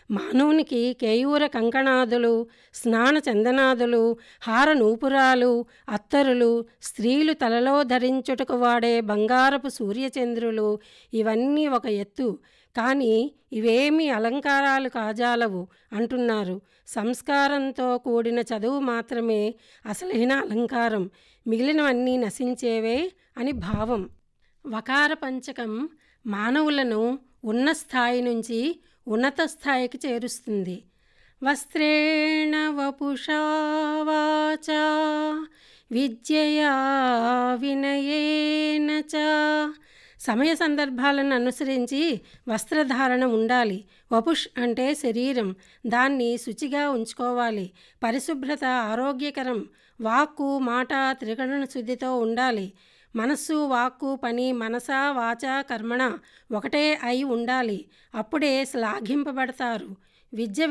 మానవునికి కేయూర కంకణాదులు స్నాన చందనాదులు హార నూపురాలు అత్తరులు స్త్రీలు తలలో ధరించుటకు వాడే బంగారపు సూర్యచంద్రులు ఇవన్నీ ఒక ఎత్తు కానీ ఇవేమీ అలంకారాలు కాజాలవు అంటున్నారు సంస్కారంతో కూడిన చదువు మాత్రమే అసలైన అలంకారం మిగిలినవన్నీ నశించేవే అని భావం వకార పంచకం మానవులను ఉన్న స్థాయి నుంచి ఉన్నత స్థాయికి చేరుస్తుంది వస్త్రేణ వపుషా వాచా విద్యయా వినయేన చ సమయ సందర్భాలను అనుసరించి వస్త్రధారణ ఉండాలి వపుష్ అంటే శరీరం దాన్ని శుచిగా ఉంచుకోవాలి పరిశుభ్రత ఆరోగ్యకరం వాక్కు మాట త్రికరణ శుద్ధితో ఉండాలి మనస్సు వాక్కు పని మనస వాచ కర్మణ ఒకటే అయి ఉండాలి అప్పుడే శ్లాఘింపబడతారు విద్య